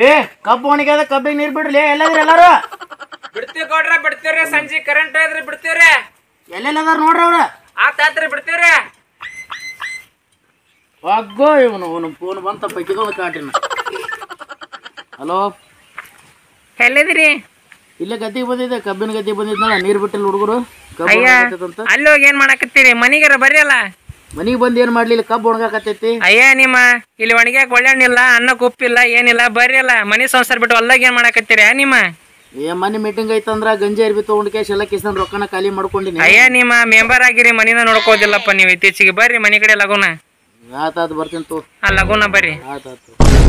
ಏ ಕಬ್ಬು ಒಣಗ್ಯದ ಕಬ್ಬಿಗೆ ನೀರ್ ಬಿಡ್ರಿ ಎಲ್ಲದ್ರಿ ಎಲ್ಲಾರು ಬಿಡ್ತೀವಿ ಗೌಡ್ರ ಬಿಡ್ತೀವ್ರಿ ಸಂಜೆ ಕರೆಂಟ್ ಇದ್ರಿ ಬಿಡ್ತೀವ್ರಿ ಎಲ್ಲೆಲ್ಲದಾರ ನೋಡ್ರಿ ಅವ್ರ ಆತಾತ್ರಿ ಬಿಡ್ತೀವ್ರಿ ಅಗ್ಗೋ ಇವನು ಅವನು ಫೋನ್ ಬಂತ ಪೈಕಿದೊಂದು ಕಾಟಿನ ಹಲೋ ಎಲ್ಲಿದಿರಿ ಇಲ್ಲೇ ಗದ್ದಿಗೆ ಬಂದಿದ್ದೆ ಕಬ್ಬಿನ ಗದ್ದಿಗೆ ಬಂದಿದ್ನಲ್ಲ ನೀರ್ ಬಿಟ್ಟಿಲ್ಲ ಹುಡುಗರು ಕಬ್ಬು ಅಯ್ಯ ಒಣಗಾಕತ್ತೈತಂತ ಅಲ್ಲಿ ಹೋಗಿ ಏನ್ ಮಾಡಾಕತ್ತೀರಿ ಮನಿಗಾರ ಬರ್ರಿ ಅಲ್ಲ ಮನಿಗೆ ಬಂದ್ ಏನ್ ಮಾಡ್ಲಿಲ್ಲ ಕಬ್ಬು ಒಣಗಾಕತ್ತೈತಿ ಅಯ್ಯ ನಿಮ್ಮ ಇಲ್ಲಿ ಒಣಗ್ಯಾಕ ಒಳ್ಳೆಣ್ಣಿಲ್ಲ ಅನ್ನಕ್ಕೆ ಉಪ್ಪಿಲ್ಲ ಏನಿಲ್ಲ ಬರ್ರಿ ಅಲ್ಲ ಮನಿ ಸಂಸಾರ ಬಿಟ್ಟು ಹೊಲ್ದಾಗ ಏನ್ ಮಾಡಾಕತ್ತೀರಿ ನಿಮ್ಮ ಏ ಮನೆ ಮೀಟಿಂಗ್ ಐತಂದ್ರ ಗಂಜಿ ಅರ್ಬಿ ತಗೊಂಡ್ ಕ್ಯಾಶ್ ಎಲ್ಲ ಕಿಸನ್ ರೊಕ್ಕನ ಖಾಲಿ ಮಾಡ್ಕೊಂಡಿನಿ ಅಯ್ಯ ನಿಮ್ಮ ಮೆಂಬರ್ ಆಗಿರಿ ಮನಿನ ನೋಡ್ಕೋದಿಲ್ಲಪ್ಪ ನೀವು ಇತ್ತೀಚೆಗೆ ಬರ್ರಿ ಮನಿ ಕಡೆ ಲಗುನ ಆತಾತ್ ಬರ್ತೀನಿ ತೋ ಆ ಲಗುನ ಬರ್ರಿ ಆತಾತು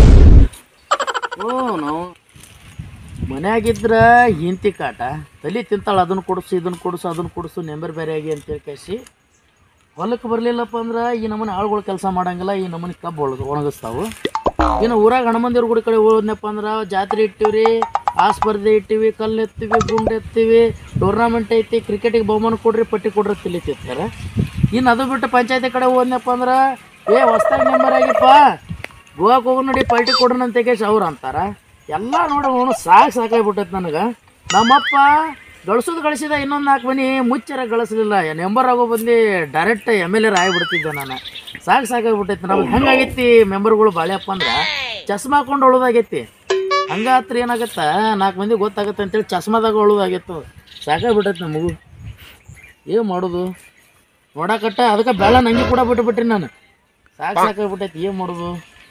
ಓ ನಾವು ಮನ್ಯಾಗಿದ್ರ ಹಿಂತಿ ಕಾಟ ತಲೆ ತಿಂತಾಳ ಅದನ್ನ ಕೊಡಿಸು ಇದನ್ನ ಕೊಡಿಸು ಅದನ್ನ ಕೊಡಿಸು ನೆಂಬರ್ ಬೇರೆ ಆಗಿ ಅಂತೇಳಿ ಕೇಸಿ ಹೊಲಕ್ಕೆ ಬರಲಿಲ್ಲಪ್ಪ ಅಂದ್ರೆ ಈ ನಮ್ಮನೆ ಆಳುಗಳು ಕೆಲಸ ಮಾಡಂಗಿಲ್ಲ ಈ ನಮ್ಮನೆ ಕಬ್ಬು ಒಳಗ ಒಣಗಿಸ್ತಾವು ಇನ್ನು ಊರಾಗ ಹನುಮಂದಿವ್ರ ಗುಡಿ ಕಡೆ ಹೋದ್ನಪ್ಪ ಅಂದ್ರೆ ಜಾತ್ರೆ ಇಟ್ಟಿವ್ರಿ ಆ ಸ್ಪರ್ಧೆ ಇಟ್ಟಿವಿ ಕಲ್ಲು ಎತ್ತೀವಿ ಗುಂಡು ಎತ್ತೀವಿ ಟೂರ್ನಮೆಂಟ್ ಐತಿ ಕ್ರಿಕೆಟಿಗೆ ಬಹುಮಾನ ಕೊಡ್ರಿ ಪಟ್ಟಿ ಕೊಡ್ರಿ ತಿಳಿತಿರ್ತಾರೆ ಇನ್ನು ಅದು ಬಿಟ್ಟು ಪಂಚಾಯತಿ ಕಡೆ ಹೋದ್ನಪ್ಪ ಅಂದ್ರೆ ಏ ಹೊಸ್ದಾಗಿ ನೆಂಬರ್ ಆಗಿಪ್ಪ ಗೋವಾಕ್ಕೆ ಹೋಗಿ ನೋಡಿ ಪಲ್ಟಿ ಕೊಡ್ರಿ ಅಂತ ಕೇಶ್ ಅವ್ರು ಅಂತಾರ ಎಲ್ಲ ನೋಡಿ ಅವನು ಸಾಕು ಸಾಕಾಗ್ಬಿಟ್ಟೈತೆ ನನಗೆ ನಮ್ಮಪ್ಪ ಗಳಿಸೋದು ಗಳಿಸಿದ ಇನ್ನೊಂದು ನಾಲ್ಕು ಮನಿ ಮುಚ್ಚರ ಗಳಿಸಲಿಲ್ಲ ನೆಂಬರ್ ಆಗೋ ಬಂದು ಡೈರೆಕ್ಟ್ ಎಮ್ ಎಲ್ ಎರ್ ಆಗಿಬಿಡ್ತಿದ್ದೆ ನಾನು ಸಾಕು ಸಾಕಾಗ್ಬಿಟ್ಟೈತೆ ನಮ್ಗೆ ಹೆಂಗಾಗೈತಿ ಮೆಂಬರ್ಗಳು ಬಾಳೆಯಪ್ಪ ಅಂದ್ರೆ ಚಸ್ಮಾ ಹಾಕೊಂಡು ಉಳ್ದಾಗೈತಿ ಹಂಗಾತ್ರ ಏನಾಗತ್ತ ನಾಲ್ಕು ಮಂದಿ ಗೊತ್ತಾಗತ್ತೆ ಅಂತೇಳಿ ಚಸ್ಮಾದಾಗ ಉಳ್ದಾಗಿತ್ತು ಸಾಕಾಗ್ಬಿಟ್ಟೈತೆ ನಮಗೂ ಏನು ಮಾಡೋದು ನೋಡಕಟ್ಟ ಅದಕ್ಕೆ ಬೆಳ ನಂಗೆ ಕೂಡ ಬಿಟ್ಟುಬಿಟ್ರಿ ನಾನು ಸಾಕು ಸಾಕಾಗ್ಬಿಟ್ಟೈತಿ ಏನು ಮಾಡೋದು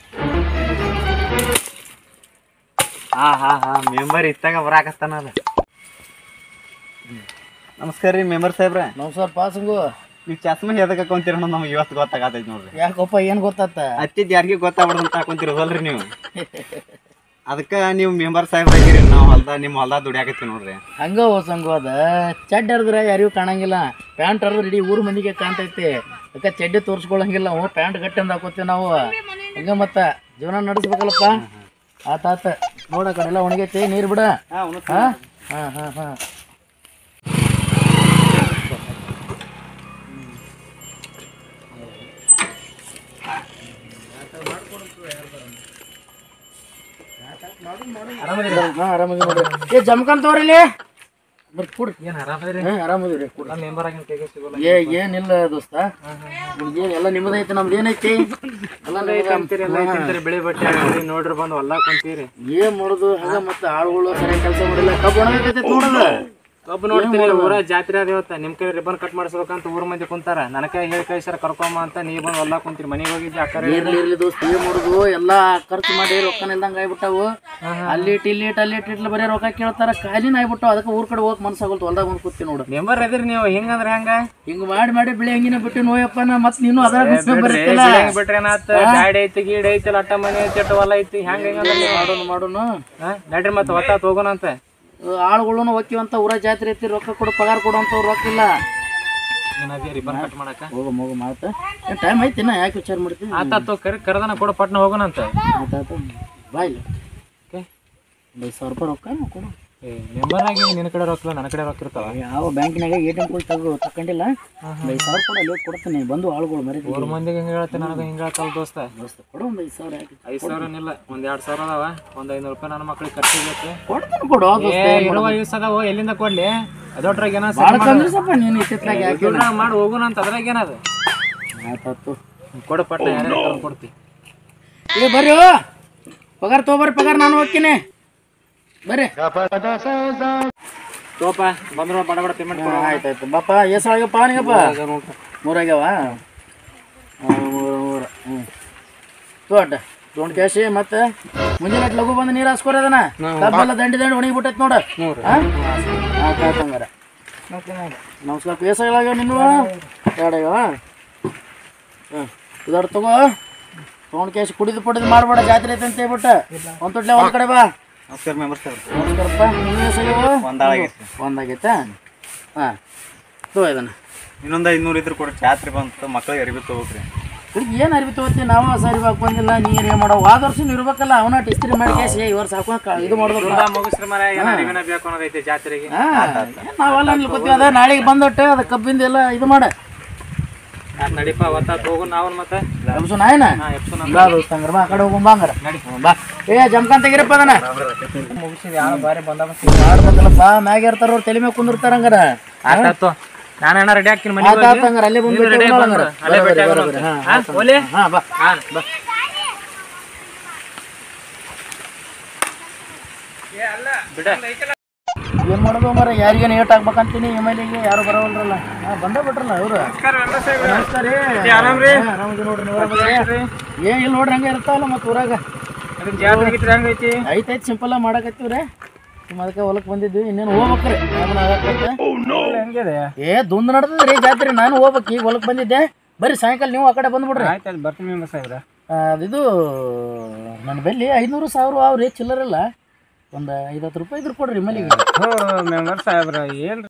ಹಾ ಹಾ ಹಾ ಮೆಂಬರ್ ಇತ್ತಾಗ ಬರಾಕತ್ತಾನಲ್ಲ ನಮಸ್ಕಾರ ರೀ ಮೆಂಬರ್ ಸಾಹೇಬ್ರ ನಮಸ್ಕಾರ ಪಾಸಂಗು ನೀವು ಚಸ್ಮಾ ಎದಕ್ಕೆ ಹಾಕೊಂತೀರ ಅನ್ನೋದು ನಮ್ಗೆ ಇವತ್ತು ಗೊತ್ತಾಗತೈತಿ ನೋಡ್ರಿ ಯಾಕಪ್ಪ ಏನು ಗೊತ್ತಾತ ಹತ್ತಿದ್ ಯಾರಿಗೆ ಗೊತ್ತಾಗ್ಬಾರ್ದು ಅಂತ ಹಾಕೊಂತಿರೋದಲ್ರಿ ನೀವು ಅದಕ್ಕೆ ನೀವು ಮೆಂಬರ್ ಸಾಹೇಬ್ರ ಆಗಿರಿ ನಾವು ಹೊಲ್ದ ನಿಮ್ಮ ಹೊಲ್ದ ದುಡಿಯಾಕತ್ತೀವಿ ನೋಡ್ರಿ ಹಂಗ ಸಂಗು ಅದ ಚಡ್ಡ ಹರಿದ್ರೆ ಯಾರಿಗೂ ಕಾಣಂಗಿಲ್ಲ ಪ್ಯಾಂಟ್ ಹರಿದ್ರೆ ಇಡೀ ಊರು ಮಂದಿಗೆ ಕಾಣ್ತೈತಿ ಅದಕ್ಕೆ ಚಡ್ಡಿ ತೋರಿಸ್ಕೊಳಂಗಿಲ್ಲ ನಾವು ಪ್ಯಾಂಟ್ ಗಟ್ಟಿಂದ ಹಾಕೋತೀವಿ ನಾವು ಹಂಗ ಮತ್ತ ಜೀವನ ನಡೆಸ್ಬೇಕಲ್ಲಪ್ಪ ಆತ ಆತ ನೋಡ ಆ ಕಡೆ ಎಲ್ಲ ಒಣಗೈತಿ ನೀರು ಬಿಡ ಹಾ ಹಾ ಹಾ ಹಾ ಹಾ ಆರಾಮದಿ ನೋಡ್ರಿ ಏ ಜಮ್ಕಂತವ್ರಿ ಇಲ್ಲಿ ಬರ್ರಿ ಕೂಡ್ರಿ ಏನ್ ಆರಾಮದ್ರಿ ಹಾ ಆರಾಮದಿವ್ರಿ ಕೂಡ್ರಿ ಮೆಂಬರ್ ಆಗಿನ ಕೈಗೆ ಸಿಗೋಲ್ಲ ಏ ಏನಿಲ್ಲ ದೋಸ್ತ ನಿಮ್ಗೆ ಏನ್ ಎಲ್ಲ ನಿಮ್ಮದೈತಿ ನಮ್ದು ಏನೈತಿ ಎಲ್ಲ ನಿಮ್ಮದ. ಬೆಳೆ ಬಟ್ಟೆ ನೋಡ್ರಿ ಬಂದು ಹೊಲ್ದಾಗ ಕುಂತೀರಿ ಏನ್ ಮಾಡುದು ಹಂಗ ಮತ್ತೆ ಆಳುಗಳು ಸರಿಯಾಗಿ ಕೆಲಸ ಮಾಡಿಲ್ಲ ಕಬ್ಬು ಒಣಗೈತಿ ನೋಡದ ಕಬ್ಬು ನೋಡ್ತೀರಿ ಊರ ಜಾತ್ರೆ ಅದ ಇವತ್ತ ನಿಮ್ ಕೈ ರಿಬನ್ ಕಟ್ ಮಾಡಿಸ್ಬೇಕಂತ ಊರ್ ಮಂದಿ ಕುಂತಾರ ನನ್ನ ಕೈ ಹೇಳಿ ಕಳ್ಸಾರ ಕರ್ಕೊಂಬ ಅಂತ ನೀವ್ ಬಂದ್ ಹೊಲ್ದಾಗ ಕುಂತೀರಿ ಮನೆಗೆ ಹೋಗಿದ್ದೆ ಅಕ್ಕರೆ ಇರ್ಲಿ ಇರ್ಲಿ ದೋಸ್ತ ಏನ್ ಮಾಡುದು ಎಲ್ಲಾ ಖರ್ಚು ಮಾಡಿ ರೊಕ್ಕನ ಇಲ್ದಂಗ ಆಗ್ಬಿಟ್ಟಾವು ಅಲ್ಲಿ ಇಟ್ ಇಲ್ಲಿ ಇಟ್ ಅಲ್ಲಿ ಇಟ್ ಇಟ್ಲ ಬರೀ ರೊಕ್ಕ ಕೇಳ್ತಾರ ಖಾಲಿನ ಆಗ್ಬಿಟ್ಟಾವ ಅದಕ್ಕೆ ಊರ್ ಕಡೆ ಹೋಗಕ್ ಮನ್ಸಾಗಲ್ತು ಹೊಲ್ದಾಗ ಬಂದ್ ಕೂತಿ ನೋಡು ಮೆಂಬರ್ ಅದಿರಿ ನೀವು ಹಿಂಗಂದ್ರ ಹೆಂಗ ಹಿಂಗ್ ಮಾಡಿ ಮಾಡಿ ಬೆಳೆ ಹಂಗಿನ ಬಿಟ್ಟು ನೋಯಪ್ಪ ನಾ ಮತ್ ನೀನು ಅದ್ರಾಗ ಬರುತ್ತಿಲ್ಲ ಹೆಂಗ್ ಬಿಟ್ರೆ ಏನಾತ ಗಾಡಿ ಐತಿ ಗೀಡ್ ಐತಿ ಅಟ್ಟ ಮನೆ ಐತಿ ಅಟ್ಟ ಹೊಲ ಐತಿ ಹೆಂಗ ಹೆಂಗಂದ್ರ ನೀವು ಮಾಡೋನು ಮಾಡೋನು ಹಾ ನಡ್ರಿ ಮತ್ತೆ ಹೊತ್ತಾತ್ ಹೋಗೋಣ ಅಂತ ಆಳುಗಳನ್ನು ಒಕ್ಕಿವಂತ ಊರ ಜಾತ್ರೆ ಐತಿ ರೊಕ್ಕ ಕೊಡು ಪಗಾರ ಕೊಡು ಅಂತ ರೊಕ್ಕ ಇಲ್ಲ ಏನದಿ ರಿಬನ್ ಕಟ್ ಮಾಡಕ ಹೋಗು ಮಗು ಮಾತ ಟೈಮ್ ಐತಿ ನಾ ಯಾಕೆ ವಿಚಾರ ಮಾಡ್ತೀನಿ ಆತಾತು ಕರಿ ಕರೆದನ ಕೊಡು ಪಟ್ನ ಹೋಗೋಣ ಅಂತ ಆತಾತು ಬಾಯ್ ಓಕೆ ಒಂದು ಐದು ಸಾವಿರ ರೂಪಾಯಿ ರೊಕ್ಕ ನಾವು ಕೊಡು ಮೆಂಬರ್ ಆಗಿ ನಿನ್ನ ಕಡೆ ರೊಕ್ಕ ಇಲ್ಲ, ನನ್ನ ಕಡೆ ರೊಕ್ಕ ಇರ್ತಾವ ಯಾವ ಬ್ಯಾಂಕಿನಾಗ ಎ ಟಿ ಎಮ್ ಕೊಟ್ಟು ತಗೋ ತಕೊಂಡಿಲ್ಲ ಒಂದು ಐದು ಸಾವಿರ ಕೊಡು ಅಲ್ಲಿ ಕೊಡ್ತೀನಿ ಬಂದು ಆಳುಗಳು ಮರೀತಿ ಊರ್ ಮಂದಿಗೆ ಹಿಂಗ ಹೇಳ್ತೆ ನನಗೆ ಹಿಂಗ ಹೇಳ್ತಾವ ದೋಸ್ತ ದೋಸ್ತ ಕೊಡು ಒಂದು ಐದು ಸಾವಿರ ಯಾಕೆ ಐದ್ ಸಾವಿರ ಏನಿಲ್ಲ ಒಂದ್ ಎರಡ್ ಸಾವಿರ ಅದಾವ ಒಂದ್ ಐನೂರು ರೂಪಾಯಿ ನನ್ನ ಮಕ್ಳಿಗೆ ಖರ್ಚಿಗೆ ಕೊಡ್ತೀನಿ ಕೊಡು ಏ ಇರುವ ಯೂಸ್ ಅದಾವ ಎಲ್ಲಿಂದ ಕೊಡ್ಲಿ ಅದೊಟ್ರಾಗ ಏನ ಭಾಳ ತಂದ್ರೆ ಸ್ವಲ್ಪ ನೀನು ಇತ್ತಿತ್ಲಾಗ ಯಾಕೆ ಮಾಡಿ ಹೋಗೋಣ ಅಂತ ಅದ್ರಾಗ ಏನದ ಆತಾತು ಕೊಡು ಪಟ್ನ ಯಾರ್ಯಾರು ಕೊಡ್ತಿ ಏ ಬರ್ರಿ ಪಗಾರ ತೊಗೊಬರ್ರಿ ಪಗಾರ ನಾನು ಹೋಗ್ತೀನಿ ಬರ್ರಿ ತೋಪ ಬಂದ್ರ ಬಡ ಬಡ ಪೇಮೆಂಟ್ ಆಯ್ತು ಆಯ್ತು ಬಾಪ ಎಷ್ಟು ಆಗ್ಯಪ್ಪ ನಿಗಪ್ಪ ಮೂರಾಗ್ಯಾವ ಮೂರು ಮೂರು ಹ್ಞೂ ತೋಟ ತೊಗೊಂಡು ಕ್ಯಾಶಿ ಮತ್ತೆ ಮುಂಜಾನೆ ಅಟ್ ಲಘು ಬಂದು ನೀರು ಹಾಸ್ಕೊರಿ ಅದನ್ನ ಕಬ್ಬೆಲ್ಲ ದಂಡಿ ದಂಡಿ ಒಣಗಿ ಬಿಟ್ಟೈತೆ ನೋಡ ಹಾಂ ಆಯ್ತು ಆಯ್ತು ಹಂಗಾರ ನಮಸ್ಕಾರ ಪೇಸಾಗ್ಯಾವ ನಿನ್ನ ಎರಡಾಗ್ಯಾವ ಹಾಂ ಇದಾಡ್ ತಗೋ ತೊಗೊಂಡು ಕ್ಯಾಶ್ ಕುಡಿದು ಪಡಿದು ಮಾಡಬೇಡ ಜಾತ್ರೆ ಐತೆ ಅಂತ ಹೇಳ್ಬಿಟ್ಟು ಒಂದು ತೊಟ್ಲೆ ಒಂದು ಕಡೆ ಬಾ ನಮಸ್ಕಾರ ಮೆಂಬರ್ ಸಾಹೇಬ್ರ ನಮಸ್ಕಾರಪ್ಪ ನೀವು ಎಷ್ಟಾಗ್ಯಾವ ಒಂದಾಳಾಗೈತಿ ಒಂದಾಗೈತಾ ಹಾಂ ತೋ ಇದನ್ನ ಇನ್ನೊಂದು ಐದ್ನೂರು ಇದ್ರೆ ಕೊಡಿ ಜಾತ್ರೆ ಬಂತು ಮಕ್ಳಿಗೆ ಅರಿವಿ ತಗೋಕ್ರಿ ಹುಡುಗಿ ಏನು ಅರ್ಬಿ ತಗೋತಿ ನಾವು ಹೊಸ ಅರ್ಬಿ ಹಾಕೊಂಡಿಲ್ಲ ನೀ ಏನು ಮಾಡೋ ವಾದ ವರ್ಷ ಇರ್ಬೇಕಲ್ಲ ಅವನ ಇಸ್ತ್ರಿ ಮಾಡಿ ಕೇಸಿ ಈ ವರ್ಷ ಹಾಕೊಂಡು ಇದು ಮಾಡ್ಬೇಕು ಮುಗಿಸ್ರಿ ಮರ ಏನ ಅರಿವಿನ ಬೇಕು ಅನ್ನೋದೈತಿ ಜಾತ್ರೆಗೆ ಹಾಂ ನಾವೆಲ್ಲ ನಿಲ್ಕೋತೀವಿ ಅದ ನಾಳೆಗೆ ಬಂದೊಟ್ಟೆ ಅದು ಕಬ್ಬಿಂದ ಎಲ್ಲ ಇದು ಮಾಡ ಆತ್ ನಡಿಪ ಒತ್ತಾತ್ ಹೋಗು ನಾವು ಮತ್ತೆ ಎಬ್ಸು ನಾಯನ ಹಾ ಎಪ್ಸು ಬಾ ದೋಸ್ತ ಹಂಗಾರ ಬಾ ಆ ಕಡೆ ಹೋಗೋಣ ಬಾ ಹಂಗಾರ ಹ್ಮ್, ಬಾ ಏ ಜಮ್ಕಾನ್ ತೆಗಿರಪ್ಪ ಅದನ್ನ ಮುಗಿಸಿದ ಯಾವ ಬಾರಿ ಬಂದ ಮಾಡ್ಬೇಕಲ್ಲಪ್ಪ ಮ್ಯಾಗ ಇರ್ತಾರ ಅವ್ರು ತಲೆ ಮ್ಯಾಗ ಕುಂದಿರ್ತಾರ ಹಂಗಾರ ಆತಾತು ನಾನು ಏನಾರ ರೆಡಿ ಹಾಕ್ತೀನಿ ಮನೆ ಆತ ಆತ ಹಂಗಾರ ಅಲ್ಲೇ ಬಂದು ನೀನು ready ಬಿಟ್ಟು ಆಗ್ಬಿಡು. ಹಂಗಾರ ಅಲ್ಲೇ ಬರೋಬ್ಬರಿ, ಭೇಟಿ ಬರೋಬ್ಬರಿ. ಆಗೋಣ. ಹಾ, ಹಾ, ಆತ. ಒಲೆ? ಹಾ ಬಾ ಹಾ ಬಾ ಬಿಡ ಏನ್ ಮಾಡೋದು ಮರ ಯಾರಿಗೇನು ಏಟ್ ಆಗ್ಬೇಕಂತೀನಿ ಎಮ್ ಎಲ್ ಎಗೆ ಯಾರು ಬರೋವಲ್ರಲ್ಲ ಹಾ ಬಂದೇ ಬಿಟ್ರಲ್ಲ ಇವ್ರು ನಮಸ್ಕಾರ ರೀ ಆರಾಮ್ರಿ? ಹಾ, ಆರಾಮದೀವಿ ನೋಡ್ರಿ ನೀವು ಆರಾಮದಿರಿ? ಏನ್ ಇಲ್ಲ ನೋಡ್ರಿ ಹಂಗೆ ಇರ್ತಾವಲ್ಲ ಮತ್ತೆ ಊರಾಗ ಅದಕ್ಕೆ ಜಾತ್ರೆ ಗೀತ್ರೆ ಹೆಂಗೈತಿ ಐತೈತಿ ಸಿಂಪಲ್ ಆಗಿ ಮಾಡಕತ್ತೀವ್ರಿ ಸುಮ್ಮ ಅದಕ್ಕೆ ಹೊಲಕ್ಕೆ ಬಂದಿದ್ವಿ ಇನ್ನೇನು ಹೋಗ್ಬೇಕ್ರಿ ಯಾವನ ಆಗತ್ತೆ ಹೆಂಗಿದೆ ಏ ದುಂದ್ ನಡ್ದದ್ರಿ ಜಾತ್ರೆ ನಾನು ಹೋಗ್ಬೇಕು ಈಗ ಹೊಲಕ್ಕೆ ಬಂದಿದ್ದೆ ಬರ್ರಿ ಸಾಯಂಕಾಲ ನೀವು ಆ ಕಡೆ ಬಂದ್ಬಿಡ್ರಿ ಆಯ್ತು ಅಲ್ಲಿ ಬರ್ತೀನಿ ನಿಮ್ಮ ಸಾಹೇಬ್ರ ಆ, ಅದಿದು ನನ್ನ ಬೆಲ್ಲಿ ಐನೂರು ಸಾವಿರ ಅವ್ರಿ ಚಿಲ್ಲರಲ್ಲ ಒಂದು ಐವತ್ತು ರೂಪಾಯಿ ಇದ್ರ ಕೊಡ್ರಿ ಮಲ್ಲಿಗೆ ಹೋ ಮೆಂಬರ್ ಸಾಹೇಬ್ರ ಏನ್ರಿ